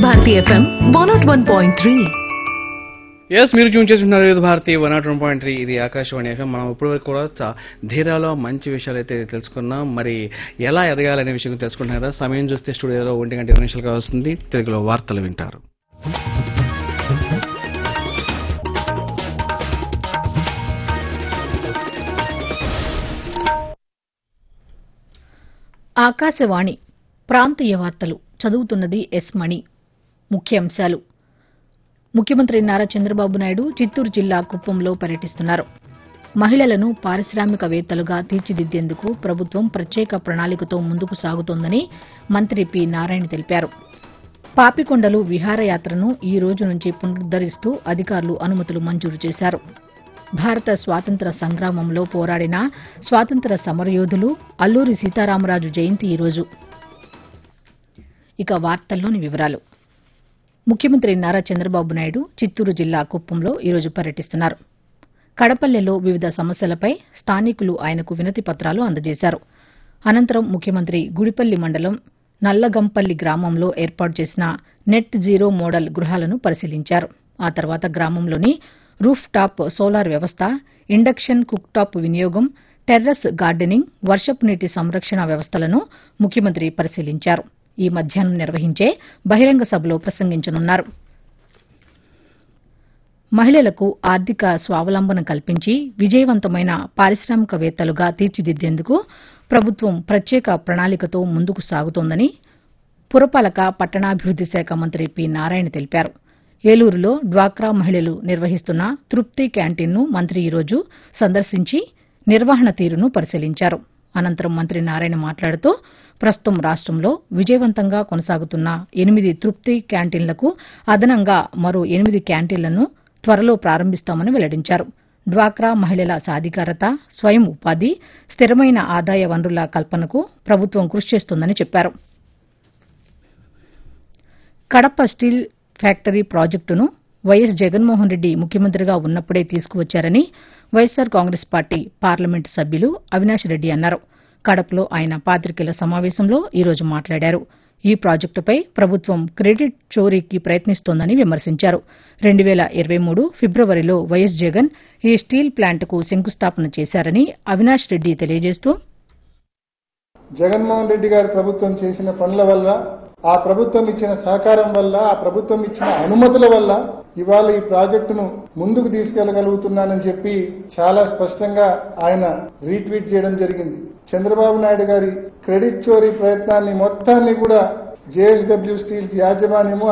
Bharati FM one naught one point three yes మీరు tune చేస్తున్నారు ఇది Bharati one naught one point three ఇది Akashvani FM మనం ఇప్పటివరకు కూడా చా- ధీరాలో మంచి విషయాలు అయితే తెలుసుకున్నాం మరి ఎలా ఎదగాలనే విషయం తెలుసుకుంటున్నాం కదా సమయం చూస్తే స్టూడియోలో ఒంటి గంట ఇరవై నిమిషాలుగా వస్తుంది తెలుగులో వార్తలు వింటారు ఆకాశవాణి ప్రాంతీయ వార్తలు చదువుతున్నది ఎస్ మణి ముఖ్యాంశాలు ముఖ్యమంత్రి నారా చంద్రబాబు నాయుడు చిత్తూరు జిల్లా కుప్పంలో పర్యటిస్తున్నారు మహిళలను పారిశ్రామికవేత్తలుగా తీర్చిదిద్దేందుకు ప్రభుత్వం ప్రత్యేక ప్రణాళికతో ముందుకు సాగుతోందని మంత్రి పి నారాయణ తెలిపారు పాపికొండలు విహారయాత్రను ఈ రోజు నుంచి పునరుద్దరిస్తూ అధికారులు అనుమతులు మంజూరు చేశారు భారత స్వాతంత్ర సంగ్రామంలో పోరాడిన స్వాతంత్ర సమరయోధులు అల్లూరి సీతారామరాజు జయంతి ఈరోజు ఇక వార్తల్లోని వివరాలు ముఖ్యమంత్రి నారా చంద్రబాబు నాయుడు చిత్తూరు జిల్లా కుప్పంలో ఈరోజు పర్యటిస్తున్నారు కడపల్లెలో వివిధ సమస్యలపై స్థానికులు ఆయనకు వినతి పత్రాలు అందజేశారు అనంతరం ముఖ్యమంత్రి గుడిపల్లి మండలం నల్లగంపల్లి గ్రామంలో ఏర్పాటు చేసిన నెట్ జీరో మోడల్ గృహాలను పరిశీలించారు ఆ తర్వాత గ్రామంలోని రూఫ్ టాప్ సోలార్ వ్యవస్థ ఇండక్షన్ కుక్ టాప్ వినియోగం టెర్రస్ గార్డెనింగ్ వర్షపు నీటి సంరక్షణ వ్యవస్థలను ముఖ్యమంత్రి పరిశీలించారు ఈ మధ్యాహ్నం నిర్వహించే బహిరంగ సభలో ప్రసంగించనున్నారు మహిళలకు ఆర్థిక స్వావలంబన కల్పించి విజయవంతమైన పారిశ్రామికవేత్తలుగా తీర్చిదిద్దేందుకు ప్రభుత్వం ప్రత్యేక ప్రణాళికతో ముందుకు సాగుతోందని పురపాలక పట్టణాభివృద్ది శాఖ మంత్రి పి నారాయణ తెలిపారు ఏలూరులో డ్వాక్రా మహిళలు నిర్వహిస్తున్న తృప్తి క్యాంటీన్ను మంత్రి ఈరోజు సందర్శించి నిర్వహణ తీరును పరిశీలించారు అనంతరం మంత్రి నారాయణ మాట్లాడుతూ ప్రస్తుతం రాష్టంలో విజయవంతంగా కొనసాగుతున్న ఎనిమిది తృప్తి క్యాంటీన్లకు అదనంగా మరో ఎనిమిది క్యాంటీన్లను త్వరలో ప్రారంభిస్తామని వెల్లడించారు డ్వాక్రా మహిళల సాధికారత స్వయం ఉపాధి స్థిరమైన ఆదాయ వనరుల కల్పనకు ప్రభుత్వం కృషి చేస్తోందని చెప్పారు కడప స్టీల్ ఫ్యాక్టరీ ప్రాజెక్టును వైఎస్ జగన్మోహన్ రెడ్డి ముఖ్యమంత్రిగా ఉన్నప్పుడే తీసుకువచ్చారని వైఎస్సార్ కాంగ్రెస్ పార్టీ పార్లమెంటు సభ్యులు అవినాష్ రెడ్డి అన్నారు కడపలో ఆయన పాతికేయుల సమావేశంలో ఈరోజు మాట్లాడారు ఈ ప్రాజెక్టుపై ప్రభుత్వం క్రెడిట్ చోరీకి ప్రయత్నిస్తోందని విమర్శించారు రెండు వేల ఇరవై మూడు ఫిబ్రవరిలో వైఎస్ జగన్ ఈ స్టీల్ ప్లాంట్కు శంకుస్థాపన చేశారని అవినాష్ రెడ్డి తెలియజేస్తూ జగన్మోహన్ రెడ్డి గారి ప్రభుత్వం చేసిన పనుల వల్ల ఆ ప్రభుత్వం ఇచ్చిన సహకారం వల్ల ఆ ప్రభుత్వం ఇచ్చిన అనుమతుల వల్ల ఇవాళ ఈ ప్రాజెక్టును ముందుకు తీసుకెళ్లగలుగుతున్నానని చెప్పి చాలా స్పష్టంగా ఆయన రీట్వీట్ చేయడం జరిగింది చంద్రబాబు నాయుడు గారి క్రెడిట్ చోరీ ప్రయత్నాన్ని మొత్తాన్ని కూడా జేఎస్డబ్ల్యూ స్టీల్స్ యాజమాన్యము